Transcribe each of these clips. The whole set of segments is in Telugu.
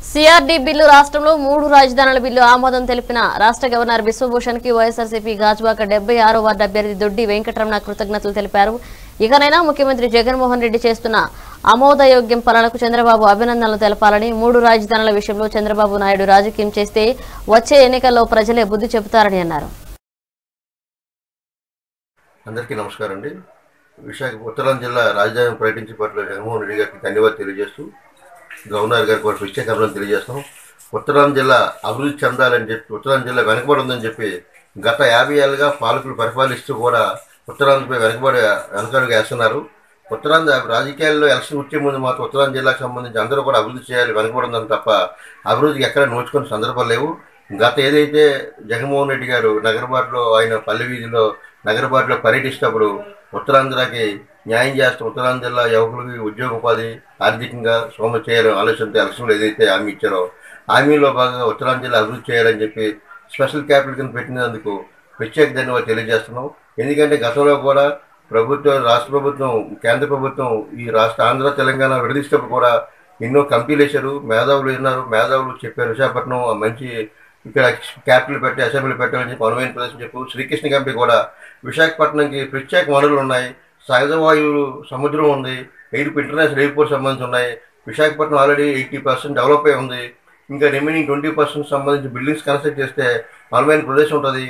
సిఆర్డీ బిల్లు రాష్ట్రంలో మూడు రాజధానుల బిల్లు ఆమోదం తెలిపిన రాష్ట్ర గవర్నర్ బిశ్వభూషణ్ కి వైఎస్ఆర్సీపీ గాజువాక డెబ్బై ఆరో వార్డు అభ్యర్థి దొడ్డి వెంకటరమణ కృతజ్ఞతలు తెలిపారు ఇకనైనా ముఖ్యమంత్రి జగన్మోహన్ రెడ్డి చేస్తున్న ఆమోదయోగ్యం పనులకు చంద్రబాబు అభినందనలు తెలపాలని మూడు రాజధానుల విషయంలో చంద్రబాబు నాయుడు రాజకీయం చేస్తే వచ్చే ఎన్నికల్లో ప్రజలే బుద్ధి చెబుతారని అన్నారు అందరికీ నమస్కారం అండి విశాఖ ఉత్తరాంధ్ర జిల్లా రాజధాని పర్యటించి పట్ల జగన్మోహన్ రెడ్డి గారికి ధన్యవాదాలు తెలియజేస్తూ గవర్నర్ గారికి కూడా ప్రత్యేక అభినందనలు తెలియజేస్తాం ఉత్తరాంధ్ర జిల్లా అభివృద్ధి చెందాలని చెప్పి ఉత్తరాంధ్ర జిల్లా వెనకబడి ఉందని చెప్పి గత యాభై ఏళ్ళుగా పాలకులు పరిపాలిస్తూ కూడా ఉత్తరాంధ్రపై వెనకబడి వెనకడుగు వేస్తున్నారు ఉత్తరాంధ్ర రాజకీయాల్లో ఎలక్షన్ వచ్చే ముందు మాత్రం ఉత్తరాంధ్ర జిల్లాకు సంబంధించి అందరూ కూడా అభివృద్ధి చేయాలి వెనకబడి ఉందని తప్ప అభివృద్ధికి ఎక్కడ నోచుకునే సందర్భాలు లేవు గత ఏదైతే జగన్మోహన్ రెడ్డి గారు నగరబాటులో ఆయన పల్లె వీధిలో నగరబాటులో పర్యటిస్తున్నప్పుడు ఉత్తరాంధ్రకి న్యాయం చేస్తూ ఉత్తరాంధ్ర జిల్లా యువకులకి ఉద్యోగ ఉపాధి ఆర్థికంగా సోమ చేయాలని ఆలోచనతో ఎలక్షన్లో ఏదైతే హామీ ఇచ్చారో హామీలో భాగంగా ఉత్తరాంధ్ర జిల్లా అభివృద్ధి చేయాలని చెప్పి స్పెషల్ క్యాపిటల్ కింద పెట్టినందుకు ప్రత్యేక ధన్యవాదాలు తెలియజేస్తున్నాం ఎందుకంటే గతంలో కూడా ప్రభుత్వం రాష్ట్ర ప్రభుత్వం కేంద్ర ప్రభుత్వం ఈ రాష్ట్ర ఆంధ్ర తెలంగాణ విడదీసినప్పుడు కూడా ఎన్నో కంపెనీలు వేశారు మేధావులు ఉన్నారు మేధావులు చెప్పారు విశాఖపట్నం ఆ మంచి ఇక్కడ క్యాపిటల్ పెట్టి అసెంబ్లీ పెట్టాలని చెప్పి అనువైన ప్రదేశం చెప్పు శ్రీకృష్ణ కంపెనీ కూడా విశాఖపట్నంకి ప్రత్యేక వనరులు ఉన్నాయి సహజ వాయువులు సముద్రం ఉంది ఎయిర్ ఇంటర్నేషనల్ ఎయిర్పోర్ట్ సంబంధించి ఉన్నాయి Visakhapatnam already eighty percent develop అయి ఉంది ఇంకా రిమైనింగ్ ట్వంటీ పర్సెంట్ సంబంధించి బిల్డింగ్స్ కన్స్ట్రక్ట్ చేస్తే అనువైన ప్రదేశం ఉంటుంది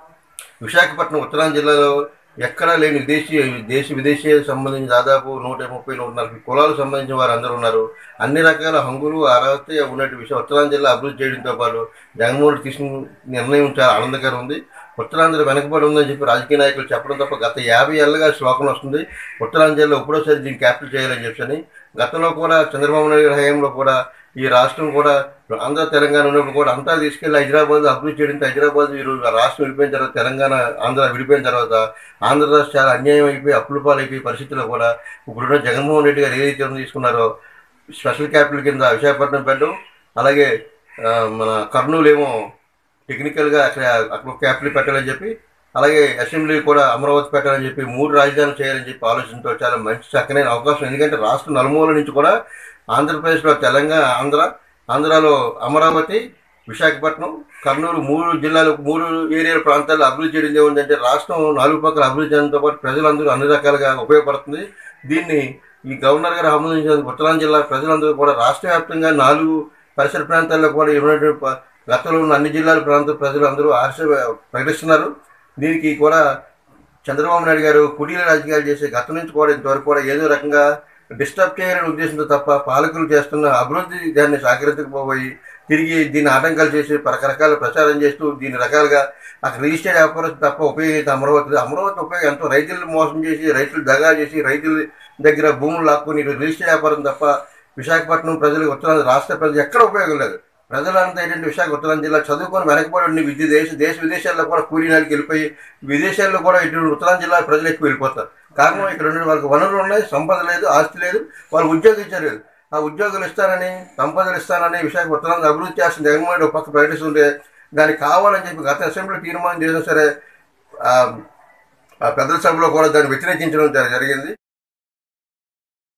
విశాఖపట్నం ఉత్తరాంధ్ర జిల్లాలో ఎక్కడా లేని విదేశీ దేశ విదేశీ సంబంధించి దాదాపు నూట ముప్పై నూట నలభై కులాలకు సంబంధించిన వారు అందరూ ఉన్నారు అన్ని రకాల హంగులు అర్హత ఉన్నట్టు విషయం ఉత్తరాంధ్ర జిల్లా అభివృద్ధి చేయడంతో పాటు జగన్మోహన్ రెడ్డి తీసుకున్న నిర్ణయం చాలా ఆనందకరం ఉంది ఉత్తరాంధ్ర వెనకబడి ఉందని చెప్పి రాజకీయ నాయకులు చెప్పడం తప్ప గత యాభై ఏళ్ళగా శ్లోకం వస్తుంది ఉత్తరాంధ్ర జిల్లా ఎప్పుడోసారి దీన్ని క్యాపిటల్ చేయాలని చెప్పని గతంలో కూడా చంద్రబాబు నాయుడు గారి హయాంలో కూడా ఈ రాష్ట్రం కూడా ఆంధ్ర తెలంగాణ ఉన్నప్పుడు కూడా అంతా తీసుకెళ్లి హైదరాబాద్ అభివృద్ధి చేయడంతో హైదరాబాద్ ఈ రోజు రాష్ట్రం విడిపోయిన తర్వాత తెలంగాణ ఆంధ్ర విడిపోయిన తర్వాత ఆంధ్ర రాష్ట్రం చాలా అన్యాయం అయిపోయి అప్పుల పాలైపోయి పరిస్థితుల్లో కూడా ఇప్పుడున్న జగన్మోహన్ రెడ్డి గారు ఏదైతే నిర్ణయం తీసుకున్నారో స్పెషల్ క్యాపిటల్ కింద విశాఖపట్నం పెట్టడం అలాగే ఆ, మన కర్నూలు ఏమో టెక్నికల్గా అక్కడ అక్కడ క్యాపిటల్ పెట్టాలని చెప్పి అలాగే అసెంబ్లీ కూడా అమరావతి పెట్టాలని చెప్పి మూడు రాజధానులు చేయాలని చెప్పి ఆలోచనతో చాలా మంచి చక్కనైన అవకాశం ఎందుకంటే రాష్ట్ర నలుమూల నుంచి కూడా ఆంధ్రప్రదేశ్లో తెలంగాణ ఆంధ్ర ఆంధ్రాలో అమరావతి విశాఖపట్నం కర్నూలు మూడు జిల్లాలు మూడు ఏరియాల ప్రాంతాల్లో అభివృద్ధి చేయడం ఏముందంటే రాష్ట్రం నాలుగు పక్కల అభివృద్ధి చేయడంతో పాటు ప్రజలందరూ అన్ని రకాలుగా ఉపయోగపడుతుంది దీన్ని ఈ గవర్నర్ గారు ఆమోదించినందుకు ఉత్తరాంధ్ర జిల్లా ప్రజలందరూ కూడా రాష్ట్ర వ్యాప్తంగా నాలుగు పరిసర ప్రాంతాల్లో కూడా ఉన్నటువంటి ప- గతంలో ఉన్న అన్ని జిల్లాల ప్రాంత ప్రజలందరూ హర్ష ప్రకటిస్తున్నారు దీనికి కూడా చంద్రబాబు నాయుడు గారు కుటీల రాజకీయాలు చేసే గతం నుంచి కూడా ఇంతవరకు కూడా ఏదో రకంగా డిస్టర్బ్ చేయాలనే ఉద్దేశంతో తప్ప పాలకులు చేస్తున్న అభివృద్ధి దాన్ని సహకరించకపోయి తిరిగి దీన్ని ఆటంకాలు చేసి రకరకాల ప్రచారం చేస్తూ దీని రకాలుగా అక్కడ రిజిస్టర్డ్ వ్యాపారం తప్ప ఉపయోగం అమరావతి అమరావతి ఉపయోగం ఎంతో రైతులను మోసం చేసి రైతులు దగా చేసి రైతుల దగ్గర భూములు లాక్కొని రిజిస్టర్డ్ వ్యాపారం తప్ప విశాఖపట్నం ప్రజలు ఉత్తరాంధ్ర రాష్ట్ర ప్రజలు ఎక్కడ ఉపయోగం లేదు ప్రజలంతా ఏంటంటే విశాఖ ఉత్తరాంధ్ర జిల్లా చదువుకొని వెనకబడి ఉండి విద్య దేశ దేశ విదేశాల్లో కూడా కూలీనాలకి వెళ్ళిపోయి విదేశాల్లో కూడా ఇటు ఉత్తరాంధ్ర జిల్లా ప్రజలు ఎక్కువ వెళ్ళిపోతారు కారణం ఇక్కడ ఉండే వాళ్ళకి వనరులు ఉన్నాయి సంపద లేదు ఆస్తి లేదు వాళ్ళు ఉద్యోగం ఇచ్చారు ఆ ఉద్యోగాలు ఇస్తానని సంపదలు ఇస్తానని విశాఖ ఉత్తరాంధ్ర అభివృద్ధి చేస్తున్న జగన్మోహన్ రెడ్డి ఒక పక్క ప్రకటిస్తుంటే దానికి కావాలని చెప్పి గత అసెంబ్లీ తీర్మానం చేసినా సరే ఆ, ఆ పెద్దల సభలో కూడా దాన్ని వ్యతిరేకించడం జరిగింది